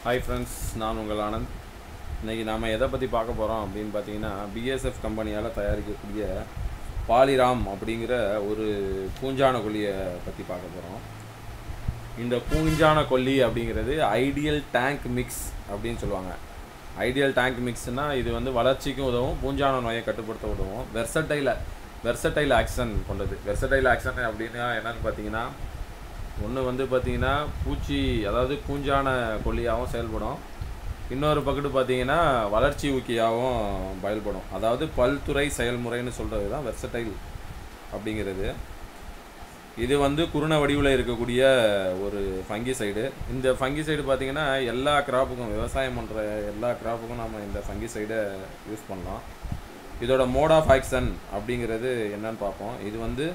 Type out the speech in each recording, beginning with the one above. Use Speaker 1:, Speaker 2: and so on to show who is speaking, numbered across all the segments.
Speaker 1: hi friends நான் உங்கள் ஆனந்த் இன்றைக்கி நாம் எதை பற்றி பார்க்க போகிறோம் அப்படின்னு பார்த்தீங்கன்னா பிஎஸ்எஃப் கம்பெனியால் தயாரிக்கக்கூடிய பாலிராம் அப்படிங்கிற ஒரு பூஞ்சான கொல்லியை பற்றி பார்க்க போகிறோம் இந்த பூஞ்சான கொல்லி அப்படிங்கிறது ஐடியல் டேங்க் மிக்ஸ் அப்படின்னு சொல்லுவாங்க ஐடியல் டேங்க் மிக்ஸ்னால் இது வந்து வளர்ச்சிக்கும் உதவும் பூஞ்சான நோயை கட்டுப்படுத்த உதவும் வெர்சடைல வெர்சடைல் ஆக்ஷன் கொண்டது வெர்சடைல் ஆக்ஷன் அப்படின்னா என்னன்னு பார்த்தீங்கன்னா ஒன்று வந்து பார்த்தீங்கன்னா பூச்சி அதாவது பூஞ்சான கொல்லியாகவும் செயல்படும் இன்னொரு பக்கத்து பார்த்தீங்கன்னா வளர்ச்சி ஊக்கியாகவும் பயன்படும் அதாவது பல்துறை செயல்முறைன்னு சொல்கிறது தான் வெர்சடைல் அப்படிங்கிறது இது வந்து குருண வடிவில் இருக்கக்கூடிய ஒரு ஃபங்கிசைடு இந்த ஃபங்கிசைடு பார்த்தீங்கன்னா எல்லா கிராப்புக்கும் விவசாயம் பண்ணுற எல்லா கிராப்புக்கும் நம்ம இந்த ஃபங்கிசைடை யூஸ் பண்ணலாம் இதோட மோட் ஆஃப் ஆக்ஷன் அப்படிங்கிறது என்னன்னு பார்ப்போம் இது வந்து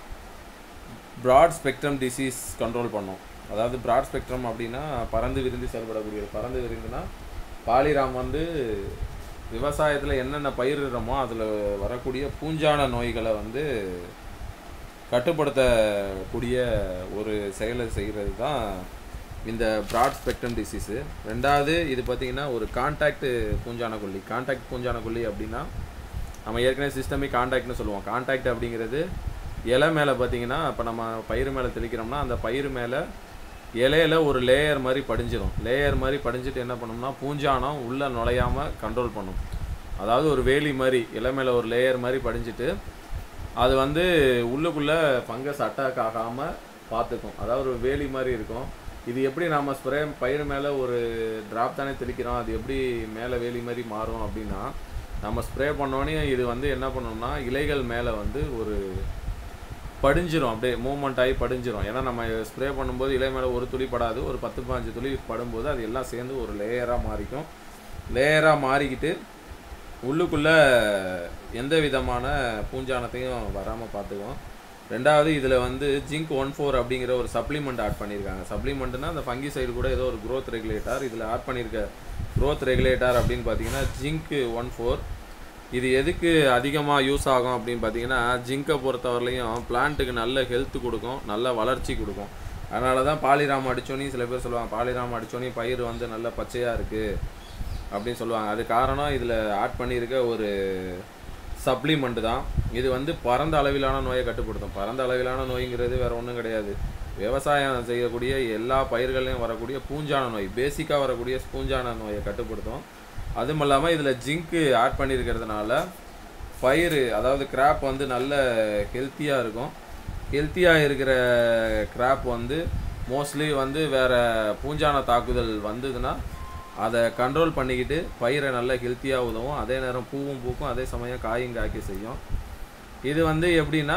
Speaker 1: ப்ராட் ஸ்பெக்ட்ரம் டிசீஸ் கண்ட்ரோல் பண்ணும் அதாவது ப்ராட் ஸ்பெக்ட்ரம் அப்படின்னா பறந்து விரிந்து செயல்படக்கூடியது பறந்து விரிந்துனா பாலிராம் வந்து விவசாயத்தில் என்னென்ன பயிரிடுறோமோ அதில் வரக்கூடிய பூஞ்சான நோய்களை வந்து கட்டுப்படுத்தக்கூடிய ஒரு செயலை செய்கிறது தான் இந்த ப்ராட் ஸ்பெக்ட்ரம் டிசீஸு ரெண்டாவது இது பார்த்திங்கன்னா ஒரு கான்டாக்ட் பூஞ்சான கொல்லி கான்டாக்ட் பூஞ்சான கொல்லி அப்படின்னா நம்ம ஏற்கனவே சிஸ்டமிக் கான்டாக்ட்னு சொல்லுவோம் கான்டாக்ட் அப்படிங்கிறது இலை மேலே பார்த்தீங்கன்னா இப்போ நம்ம பயிர் மேலே தெளிக்கிறோம்னா அந்த பயிர் மேலே இலையில ஒரு லேயர் மாதிரி படிஞ்சிரும் லேயர் மாதிரி படிஞ்சிட்டு என்ன பண்ணோம்னா பூஞ்சானம் உள்ளே நுழையாமல் கண்ட்ரோல் பண்ணும் அதாவது ஒரு வேலி மாதிரி இலை மேலே ஒரு லேயர் மாதிரி படிஞ்சிட்டு அது வந்து உள்ளுக்குள்ளே ஃபங்கஸ் அட்டாக் ஆகாமல் பார்த்துக்கும் அதாவது ஒரு வேலி மாதிரி இருக்கும் இது எப்படி நம்ம ஸ்ப்ரே பயிர் மேலே ஒரு ட்ராப் தானே தெளிக்கிறோம் அது எப்படி மேலே வேலி மாதிரி மாறும் அப்படின்னா நம்ம ஸ்ப்ரே பண்ணோன்னே இது வந்து என்ன பண்ணோம்னா இலைகள் மேலே வந்து ஒரு படிஞ்சிரும் அப்படியே மூவ்மெண்ட் ஆகி படிஞ்சிரும் ஏன்னா நம்ம ஸ்ப்ரே பண்ணும்போது இலை மேலே ஒரு துளி படாது ஒரு பத்து பாஞ்சு துளி படும்போது அது எல்லாம் சேர்ந்து ஒரு லேயராக மாறிக்கும் லேயராக மாறிக்கிட்டு உள்ளுக்குள்ளே எந்த விதமான பூஞ்சானத்தையும் வராமல் பார்த்துக்குவோம் ரெண்டாவது இதில் வந்து ஜிங்க் ஒன் ஃபோர் அப்படிங்கிற ஒரு சப்ளிமெண்ட் ஆட் பண்ணியிருக்காங்க சப்ளிமெண்ட்னா அந்த ஃபங்கி சைடு கூட ஏதோ ஒரு க்ரோத் ரெகுலேட்டர் இதில் ஆட் பண்ணியிருக்க க்ரோத் ரெகுலேட்டர் அப்படின்னு பார்த்தீங்கன்னா ஜிங்க் ஒன் ஃபோர் இது எதுக்கு அதிகமாக யூஸ் ஆகும் அப்படின்னு பார்த்தீங்கன்னா ஜிங்கை பொறுத்தவரையிலையும் பிளான்ட்டுக்கு நல்ல ஹெல்த் கொடுக்கும் நல்ல வளர்ச்சி கொடுக்கும் அதனால தான் பாலிராம் அடித்தோன்னே சில பேர் சொல்லுவாங்க பாலிராம் அடித்தோன்னே பயிர் வந்து நல்ல பச்சையாக இருக்குது அப்படின்னு சொல்லுவாங்க அது காரணம் இதில் ஆட் பண்ணியிருக்க ஒரு சப்ளிமெண்ட் தான் இது வந்து பரந்த அளவிலான நோயை கட்டுப்படுத்தும் பரந்த அளவிலான நோய்ங்கிறது வேறு ஒன்றும் கிடையாது விவசாயம் செய்யக்கூடிய எல்லா பயிர்களையும் வரக்கூடிய பூஞ்சான நோய் பேசிக்காக வரக்கூடிய பூஞ்சான நோயை கட்டுப்படுத்தும் அதுவும் இல்லாமல் இதில் ஜிங்க்கு ஆட் பண்ணியிருக்கிறதுனால பயிர் அதாவது கிராப் வந்து நல்ல ஹெல்த்தியாக இருக்கும் ஹெல்த்தியாக இருக்கிற கிராப் வந்து மோஸ்ட்லி வந்து வேறு பூஞ்சான தாக்குதல் வந்ததுன்னா அதை கண்ட்ரோல் பண்ணிக்கிட்டு பயிரை நல்ல ஹெல்த்தியாக உதவும் அதே நேரம் பூவும் பூக்கும் அதே சமயம் காயும் காய்க்க செய்யும் இது வந்து எப்படின்னா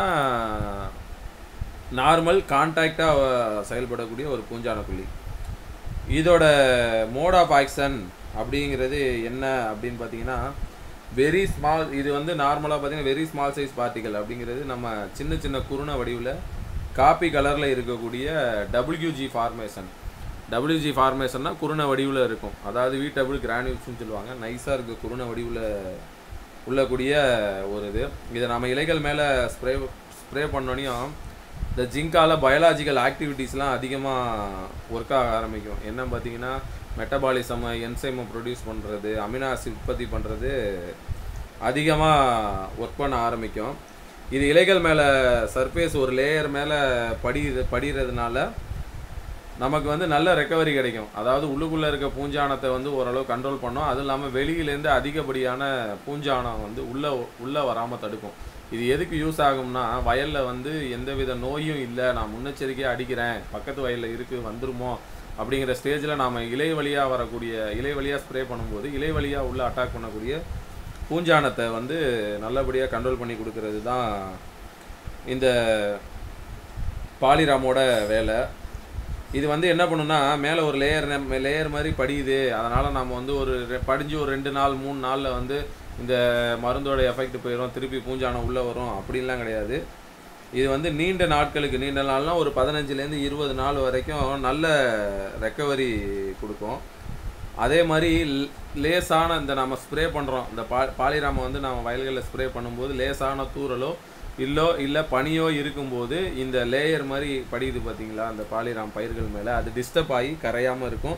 Speaker 1: நார்மல் கான்டாக்டாக செயல்படக்கூடிய ஒரு பூஞ்சான புள்ளி இதோட மோட் ஆஃப் ஆக்ஷன் அப்படிங்கிறது என்ன அப்படின்னு பார்த்தீங்கன்னா வெரி ஸ்மால் இது வந்து நார்மலாக பார்த்தீங்கன்னா வெரி ஸ்மால் சைஸ் பார்ட்டிகல் அப்படிங்கிறது நம்ம சின்ன சின்ன குருண வடிவில் காப்பி கலரில் இருக்கக்கூடிய டபிள்யூஜி ஃபார்மேஷன் டபிள்யூஜி ஃபார்மேஷன்னா குருண வடிவில் இருக்கும் அதாவது வீட்டபிள் கிரானியூல்ஸ்னு சொல்லுவாங்க நைஸாக இருக்க குருண வடிவில் உள்ளக்கூடிய ஒரு இது இதை நம்ம இலைகள் மேலே ஸ்ப்ரே ஸ்ப்ரே பண்ணோனையும் இந்த ஜிங்கால பயாலாஜிக்கல் ஆக்டிவிட்டீஸ்லாம் அதிகமாக ஒர்க் ஆக ஆரம்பிக்கும் என்ன பார்த்தீங்கன்னா மெட்டபாலிசம் என்சைமை ப்ரொடியூஸ் பண்ணுறது அமினோ ஆசிட் உற்பத்தி பண்ணுறது அதிகமாக ஒர்க் பண்ண ஆரம்பிக்கும் இது இலைகள் மேலே சர்ஃபேஸ் ஒரு லேயர் மேலே படி படிகிறதுனால நமக்கு வந்து நல்ல ரெக்கவரி கிடைக்கும் அதாவது உள்ளுக்குள்ளே இருக்க பூஞ்சானத்தை வந்து ஓரளவு கண்ட்ரோல் பண்ணோம் அதுவும் இல்லாமல் வெளியிலேருந்து அதிகப்படியான பூஞ்சானம் வந்து உள்ளே உள்ளே வராமல் தடுக்கும் இது எதுக்கு யூஸ் ஆகும்னா வயலில் வந்து எந்தவித நோயும் இல்லை நான் முன்னெச்சரிக்கையாக அடிக்கிறேன் பக்கத்து வயலில் இருக்குது வந்துருமோ அப்படிங்கிற ஸ்டேஜில் நாம் இலை வழியாக வரக்கூடிய இலை வழியாக ஸ்ப்ரே பண்ணும்போது இலை வழியாக உள்ளே அட்டாக் பண்ணக்கூடிய பூஞ்சானத்தை வந்து நல்லபடியாக கண்ட்ரோல் பண்ணி கொடுக்கறது தான் இந்த பாலிராமோட வேலை இது வந்து என்ன பண்ணுன்னா மேலே ஒரு லேயர் லேயர் மாதிரி படியுது அதனால் நம்ம வந்து ஒரு படிஞ்சு ஒரு ரெண்டு நாள் மூணு நாளில் வந்து இந்த மருந்தோட எஃபெக்ட் போயிடும் திருப்பி பூஞ்சானம் உள்ளே வரும் அப்படின்லாம் கிடையாது இது வந்து நீண்ட நாட்களுக்கு நீண்ட நாள்னால் ஒரு பதினஞ்சுலேருந்து இருபது நாள் வரைக்கும் நல்ல ரெக்கவரி கொடுக்கும் அதே மாதிரி லேசான இந்த நம்ம ஸ்ப்ரே பண்ணுறோம் இந்த பா பாலிராமை வந்து நம்ம வயல்களில் ஸ்ப்ரே பண்ணும்போது லேசான தூரலோ இல்லோ இல்லை பனியோ இருக்கும்போது இந்த லேயர் மாதிரி படியுது பார்த்தீங்களா அந்த பாலிராம் பயிர்கள் மேலே அது டிஸ்டர்ப் ஆகி கரையாமல் இருக்கும்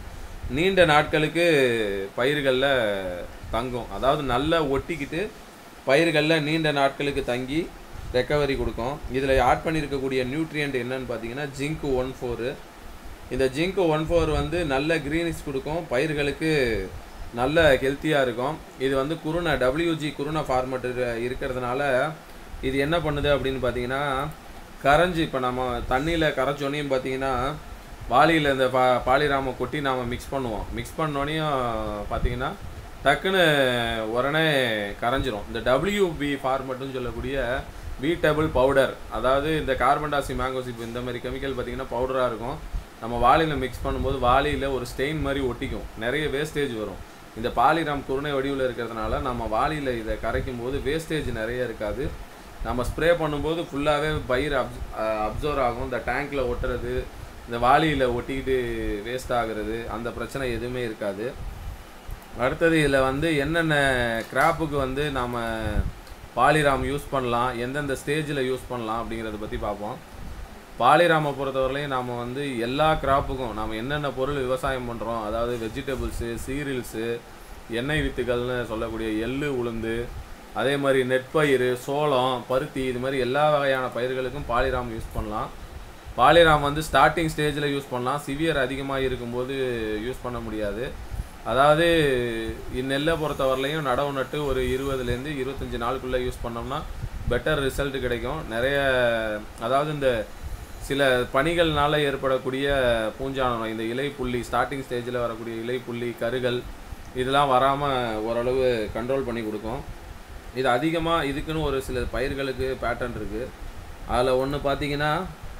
Speaker 1: நீண்ட நாட்களுக்கு பயிர்களில் தங்கும் அதாவது நல்லா ஒட்டிக்கிட்டு பயிர்களில் நீண்ட நாட்களுக்கு தங்கி ரெக்கவரி கொடுக்கும் இதில் ஆட் பண்ணியிருக்கக்கூடிய நியூட்ரியன்ட் என்னன்னு பார்த்தீங்கன்னா ஜிங்க் ஒன் ஃபோரு இந்த ஜிங்க் ஒன் ஃபோர் வந்து நல்ல க்ரீனிஷ் கொடுக்கும் பயிர்களுக்கு நல்ல ஹெல்த்தியாக இருக்கும் இது வந்து குருணை டபிள்யூஜி குருணை ஃபார்மட் இருக்கிறதுனால இது என்ன பண்ணுது அப்படின்னு பார்த்தீங்கன்னா கரைஞ்சி இப்போ நம்ம தண்ணியில் கரைச்சோனையும் பார்த்தீங்கன்னா வாளியில் இந்த பா பாலிராம கொட்டி நாம் மிக்ஸ் பண்ணுவோம் மிக்ஸ் பண்ணோனையும் பார்த்தீங்கன்னா டக்குன்னு உடனே கரைஞ்சிரும் இந்த டபிள்யூபி ஃபார்மட்னு சொல்லக்கூடிய வீட்டபிள் பவுடர் அதாவது இந்த கார்பன் டாசி மேங்கோசிப் இந்த மாதிரி கெமிக்கல் பார்த்தீங்கன்னா பவுடராக இருக்கும் நம்ம வாளியில் மிக்ஸ் பண்ணும்போது வாளியில் ஒரு ஸ்டெயின் மாதிரி ஒட்டிக்கும் நிறைய வேஸ்டேஜ் வரும் இந்த பாலிராம் குருணை வடிவில் இருக்கிறதுனால நம்ம வாளியில் இதை கரைக்கும் போது வேஸ்டேஜ் நிறைய இருக்காது நம்ம ஸ்ப்ரே பண்ணும்போது ஃபுல்லாகவே பயிர் அப்ஸ் அப்சர்வ் ஆகும் இந்த டேங்க்கில் ஒட்டுறது இந்த வாளியில் ஒட்டிக்கிட்டு வேஸ்ட் ஆகுறது அந்த பிரச்சனை எதுவுமே இருக்காது அடுத்தது இதில் வந்து என்னென்ன கிராப்புக்கு வந்து நாம் பாலிராம் யூஸ் பண்ணலாம் எந்தெந்த ஸ்டேஜில் யூஸ் பண்ணலாம் அப்படிங்கிறத பற்றி பார்ப்போம் பாலிராமை பொறுத்தவரையிலையும் நாம் வந்து எல்லா கிராப்புக்கும் நாம் என்னென்ன பொருள் விவசாயம் பண்ணுறோம் அதாவது வெஜிடபிள்ஸு சீரியல்ஸு எண்ணெய் வித்துக்கள்னு சொல்லக்கூடிய எள்ளு உளுந்து அதே மாதிரி நெற்பயிர் சோளம் பருத்தி இது மாதிரி எல்லா வகையான பயிர்களுக்கும் பாலிராம் யூஸ் பண்ணலாம் பாலிராம் வந்து ஸ்டார்டிங் ஸ்டேஜில் யூஸ் பண்ணலாம் சிவியர் அதிகமாக இருக்கும்போது யூஸ் பண்ண முடியாது அதாவது இந்நெல்லை பொறுத்தவரையிலையும் நடவு நட்டு ஒரு இருபதுலேருந்து இருபத்தஞ்சி நாளுக்குள்ளே யூஸ் பண்ணோம்னா பெட்டர் ரிசல்ட் கிடைக்கும் நிறைய அதாவது இந்த சில பணிகள்னால ஏற்படக்கூடிய பூஞ்சான நோய் இந்த இலை புள்ளி ஸ்டார்டிங் ஸ்டேஜில் வரக்கூடிய இலை புள்ளி கருகள் இதெல்லாம் வராமல் ஓரளவு கண்ட்ரோல் பண்ணி கொடுக்கும் இது அதிகமாக இதுக்குன்னு ஒரு சில பயிர்களுக்கு பேட்டர்ன் இருக்குது அதில் ஒன்று பார்த்தீங்கன்னா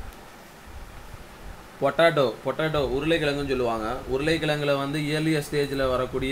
Speaker 1: பொட்டாட்டோ பொட்டாட்டோ உருளைக்கிழங்குன்னு சொல்லுவாங்க உருளைக்கிழங்குல வந்து இயர்லியர் ஸ்டேஜில் வரக்கூடிய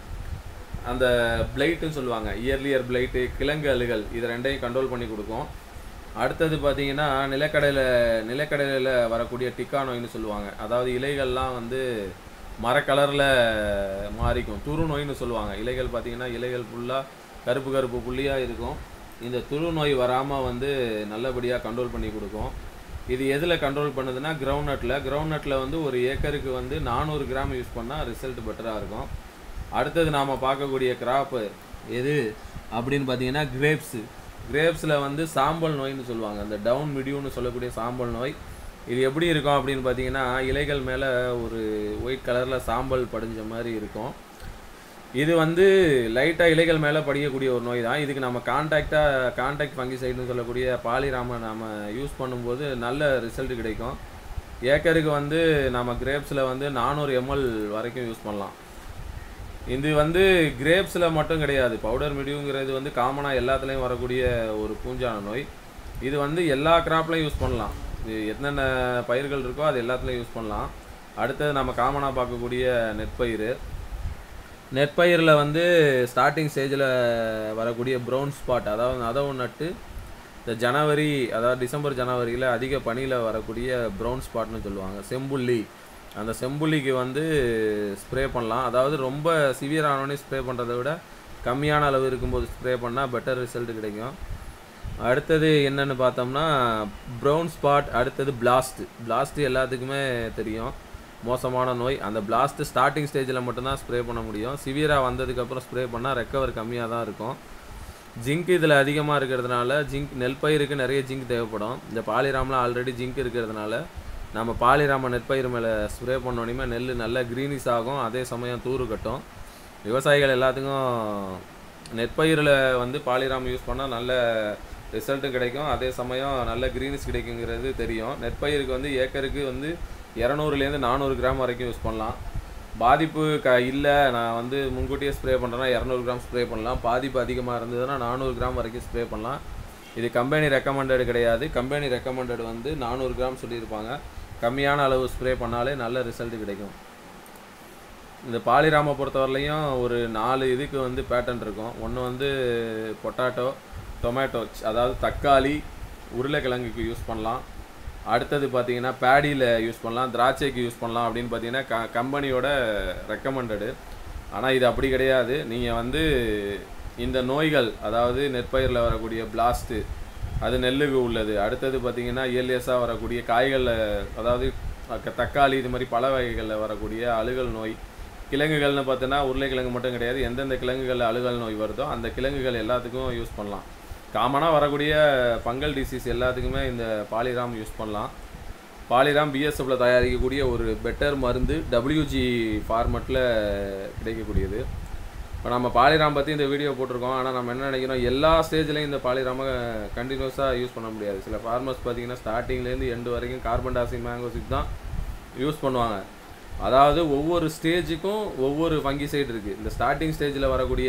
Speaker 1: அந்த பிளைட்டுன்னு சொல்லுவாங்க இயர்லியர் பிளைட்டு கிழங்கு அழுகல் இது ரெண்டையும் கண்ட்ரோல் பண்ணி கொடுக்கும் அடுத்தது பார்த்தீங்கன்னா நிலக்கடலை நிலக்கடலையில் வரக்கூடிய டிக்கா நோய்னு சொல்லுவாங்க அதாவது இலைகள்லாம் வந்து மரக்கலரில் மாறிக்கும் துரு நோய்னு சொல்லுவாங்க இலைகள் பார்த்தீங்கன்னா இலைகள் ஃபுல்லாக கருப்பு கருப்பு புள்ளியாக இருக்கும் இந்த துரு நோய் வராமல் வந்து நல்லபடியாக கண்ட்ரோல் பண்ணி கொடுக்கும் இது எதில் கண்ட்ரோல் பண்ணுதுன்னா கிரவுண்ட் நட்டில் கிரவுண்ட் நட்டில் வந்து ஒரு ஏக்கருக்கு வந்து நானூறு கிராம் யூஸ் பண்ணால் ரிசல்ட் பெட்டராக இருக்கும் அடுத்தது நாம் பார்க்கக்கூடிய கிராப்பு எது அப்படின்னு பார்த்தீங்கன்னா கிரேப்ஸு கிரேப்ஸில் வந்து சாம்பல் நோய்னு சொல்லுவாங்க அந்த டவுன் மிடியூன்னு சொல்லக்கூடிய சாம்பல் நோய் இது எப்படி இருக்கும் அப்படின்னு பார்த்தீங்கன்னா இலைகள் மேலே ஒரு ஒயிட் கலரில் சாம்பல் படிஞ்ச மாதிரி இருக்கும் இது வந்து லைட்டாக இலைகள் மேலே படிக்கக்கூடிய ஒரு நோய் தான் இதுக்கு நம்ம கான்டாக்டாக கான்டாக்ட் ஃபங்கிசைடுன்னு சொல்லக்கூடிய பாலிராம நம்ம யூஸ் பண்ணும்போது நல்ல ரிசல்ட் கிடைக்கும் ஏக்கருக்கு வந்து நம்ம கிரேப்ஸில் வந்து நானூறு எம்எல் வரைக்கும் யூஸ் பண்ணலாம் இது வந்து கிரேப்ஸில் மட்டும் கிடையாது பவுடர் மிடியுங்கிறது வந்து காமனாக எல்லாத்துலேயும் வரக்கூடிய ஒரு பூஞ்சான நோய் இது வந்து எல்லா கிராப்லையும் யூஸ் பண்ணலாம் இது என்னென்ன பயிர்கள் இருக்கோ அது எல்லாத்துலேயும் யூஸ் பண்ணலாம் அடுத்தது நம்ம காமனாக பார்க்கக்கூடிய நெற்பயிர் நெற்பயிரில் வந்து ஸ்டார்டிங் ஸ்டேஜில் வரக்கூடிய ப்ரௌன் ஸ்பாட் அதாவது நதவு நட்டு இந்த ஜனவரி அதாவது டிசம்பர் ஜனவரியில் அதிக பனியில் வரக்கூடிய ப்ரௌன் ஸ்பாட்னு சொல்லுவாங்க செம்புள்ளி அந்த செம்புள்ளிக்கு வந்து ஸ்ப்ரே பண்ணலாம் அதாவது ரொம்ப சிவியர் ஆனோடனே ஸ்ப்ரே பண்ணுறதை விட கம்மியான அளவு இருக்கும்போது ஸ்ப்ரே பண்ணால் பெட்டர் ரிசல்ட் கிடைக்கும் அடுத்தது என்னன்னு பார்த்தோம்னா ப்ரௌன் ஸ்பாட் அடுத்தது பிளாஸ்ட் பிளாஸ்ட் எல்லாத்துக்குமே தெரியும் மோசமான நோய் அந்த பிளாஸ்ட் ஸ்டார்டிங் ஸ்டேஜில் மட்டும்தான் ஸ்ப்ரே பண்ண முடியும் சிவியராக வந்ததுக்கப்புறம் ஸ்ப்ரே பண்ணால் ரெக்கவர் கம்மியாக தான் இருக்கும் ஜிங்க் இதில் அதிகமாக இருக்கிறதுனால ஜிங்க் நெல் பயிருக்கு நிறைய ஜிங்க் தேவைப்படும் இந்த பாலிராமில் ஆல்ரெடி ஜிங்க் இருக்கிறதுனால நம்ம பாலிராம நெற்பயிர் மேலே ஸ்ப்ரே பண்ணோடனே நெல் நல்ல க்ரீனிஷ் ஆகும் அதே சமயம் தூறு கட்டும் விவசாயிகள் எல்லாத்துக்கும் நெற்பயிரில் வந்து பாலிராம் யூஸ் பண்ணால் நல்ல ரிசல்ட்டும் கிடைக்கும் அதே சமயம் நல்ல க்ரீனிஷ் கிடைக்குங்கிறது தெரியும் நெற்பயிருக்கு வந்து ஏக்கருக்கு வந்து இரநூறுலேருந்து நானூறு கிராம் வரைக்கும் யூஸ் பண்ணலாம் பாதிப்பு க இல்லை நான் வந்து முன்கூட்டியே ஸ்ப்ரே பண்ணுறேன்னா இரநூறு கிராம் ஸ்ப்ரே பண்ணலாம் பாதிப்பு அதிகமாக இருந்ததுன்னா நானூறு கிராம் வரைக்கும் ஸ்ப்ரே பண்ணலாம் இது கம்பெனி ரெக்கமெண்டட் கிடையாது கம்பெனி ரெக்கமெண்டட் வந்து நானூறு கிராம் சொல்லியிருப்பாங்க கம்மியான அளவு ஸ்ப்ரே பண்ணாலே நல்ல ரிசல்ட் கிடைக்கும் இந்த பாலிராமை பொறுத்தவரையிலையும் ஒரு நாலு இதுக்கு வந்து பேட்டர்ன் இருக்கும் ஒன்று வந்து பொட்டாட்டோ டொமேட்டோ அதாவது தக்காளி உருளைக்கிழங்குக்கு யூஸ் பண்ணலாம் அடுத்தது பார்த்தீங்கன்னா பேடியில் யூஸ் பண்ணலாம் திராட்சைக்கு யூஸ் பண்ணலாம் அப்படின்னு பார்த்தீங்கன்னா க கம்பெனியோட ரெக்கமெண்டடு ஆனால் இது அப்படி கிடையாது நீங்கள் வந்து இந்த நோய்கள் அதாவது நெற்பயிரில் வரக்கூடிய பிளாஸ்ட்டு அது நெல்லுக்கு உள்ளது அடுத்தது பார்த்தீங்கன்னா இயல்எஸாக வரக்கூடிய காய்களில் அதாவது தக்காளி இது மாதிரி பழ வகைகளில் வரக்கூடிய அழுகல் நோய் கிழங்குகள்னு பார்த்தோன்னா உருளைக்கிழங்கு மட்டும் கிடையாது எந்தெந்த கிழங்குகள் அழுகல் நோய் வருதோ அந்த கிழங்குகள் எல்லாத்துக்கும் யூஸ் பண்ணலாம் காமனாக வரக்கூடிய ஃபங்கல் டிசீஸ் எல்லாத்துக்குமே இந்த பாலிராம் யூஸ் பண்ணலாம் பாலிராம் பிஎஸ்எஃப்ல தயாரிக்கக்கூடிய ஒரு பெட்டர் மருந்து டபிள்யூஜி ஃபார்மட்டில் கிடைக்கக்கூடியது இப்போ நம்ம பாலிராம் பற்றி இந்த வீடியோ போட்டிருக்கோம் ஆனால் நம்ம என்ன நினைக்கிறோம் எல்லா ஸ்டேஜ்லையும் இந்த பாலிராமை கண்டினியூஸாக யூஸ் பண்ண முடியாது சில ஃபார்மர்ஸ் பார்த்தீங்கன்னா ஸ்டார்டிங்லேருந்து எண்டு வரைக்கும் கார்பன் டாசிக் மேங்கோசிக் தான் யூஸ் பண்ணுவாங்க அதாவது ஒவ்வொரு ஸ்டேஜுக்கும் ஒவ்வொரு ஃபங்கிசைடு இருக்குது இந்த ஸ்டார்டிங் ஸ்டேஜில் வரக்கூடிய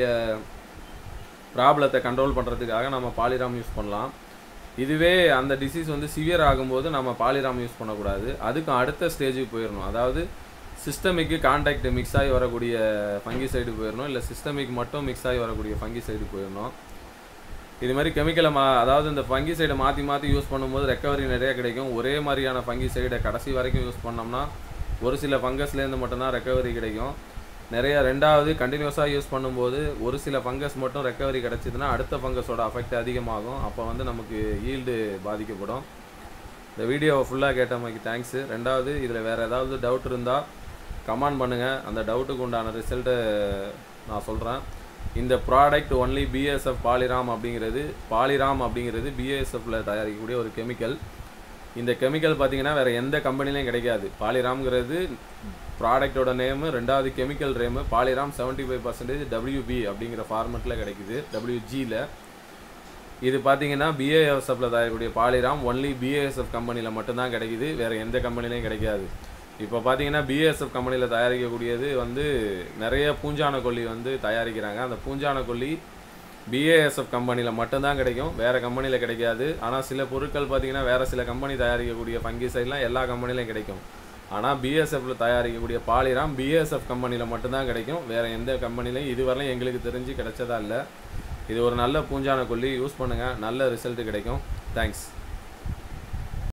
Speaker 1: ப்ராப்ளத்தை கண்ட்ரோல் பண்ணுறதுக்காக நம்ம பாலிராம் யூஸ் பண்ணலாம் இதுவே அந்த டிசீஸ் வந்து சிவியர் ஆகும்போது நம்ம பாலிராம் யூஸ் பண்ணக்கூடாது அதுக்கு அடுத்த ஸ்டேஜுக்கு போயிடணும் அதாவது சிஸ்டமிக்கு கான்டாக்ட் மிக்ஸ் ஆகி வரக்கூடிய ஃபங்கிசைடு போயிடணும் இல்லை சிஸ்டமிக் மட்டும் மிக்ஸ் ஆகி வரக்கூடிய ஃபங்கிசைடு போயிடணும் இது மாதிரி கெமிக்கலை மா அதாவது இந்த ஃபங்கிசைடை மாற்றி மாற்றி யூஸ் பண்ணும்போது ரெக்கவரி நிறைய கிடைக்கும் ஒரே மாதிரியான ஃபங்கிசைடை கடைசி வரைக்கும் யூஸ் பண்ணோம்னா ஒரு சில ஃபங்கஸ்லேருந்து மட்டும்தான் ரெக்கவரி கிடைக்கும் நிறைய ரெண்டாவது கண்டினியூஸாக யூஸ் பண்ணும்போது ஒரு சில ஃபங்கஸ் மட்டும் ரெக்கவரி கிடச்சிதுன்னா அடுத்த ஃபங்கஸோட அஃபெக்ட் அதிகமாகும் அப்போ வந்து நமக்கு ஈல்டு பாதிக்கப்படும் இந்த வீடியோவை ஃபுல்லாக கேட்டமைக்கு தேங்க்ஸு ரெண்டாவது இதில் வேறு ஏதாவது டவுட் இருந்தால் கமெண்ட் பண்ணுங்கள் அந்த டவுட்டுக்கு உண்டான ரிசல்ட்டை நான் சொல்கிறேன் இந்த ப்ராடக்ட் ஒன்லி பிஎஸ்எஃப் பாலிராம் அப்படிங்கிறது பாலிராம் அப்படிங்கிறது பிஎஸ்எஃப்ல தயாரிக்கக்கூடிய ஒரு கெமிக்கல் இந்த கெமிக்கல் பார்த்தீங்கன்னா வேறு எந்த கம்பெனிலையும் கிடைக்காது பாலிராம்ங்கிறது ப்ராடக்டோட நேமு ரெண்டாவது chemical name Polyram seventy five percentage WP அப்படிங்கிற ஃபார்மெட்டில் கிடைக்குது டபிள்யூஜியில் இது பார்த்தீங்கன்னா பிஏஎஸ்எஃப்ல தயாரிக்கக்கூடிய பாலிராம் ஒன்லி பிஏஎஸ்எஃப் கம்பெனியில் மட்டும்தான் கிடைக்குது வேறு எந்த கம்பெனிலையும் கிடைக்காது இப்போ பார்த்தீங்கன்னா பிஎஸ்எஃப் கம்பெனியில் தயாரிக்கக்கூடியது வந்து நிறைய பூஞ்சான கொல்லி வந்து தயாரிக்கிறாங்க அந்த பூஞ்சான கொல்லி பிஏஎஸ்எஃப் கம்பெனியில் மட்டும்தான் கிடைக்கும் வேறு கம்பெனியில் கிடைக்காது ஆனால் சில பொருட்கள் பார்த்தீங்கன்னா வேறு சில கம்பெனி தயாரிக்கக்கூடிய ஃபங்கிசைட்லாம் எல்லா கம்பெனிலையும் கிடைக்கும் ஆனால் பிஎஸ்எஃப்ல தயாரிக்கக்கூடிய பாலிராம் பிஎஸ்எஃப் கம்பெனியில் மட்டும்தான் கிடைக்கும் வேறு எந்த கம்பெனிலையும் இதுவரையும் எங்களுக்கு தெரிஞ்சு கிடைச்சதா இல்லை இது ஒரு நல்ல பூஞ்சான கொல்லி யூஸ் பண்ணுங்கள் நல்ல ரிசல்ட் கிடைக்கும் தேங்க்ஸ்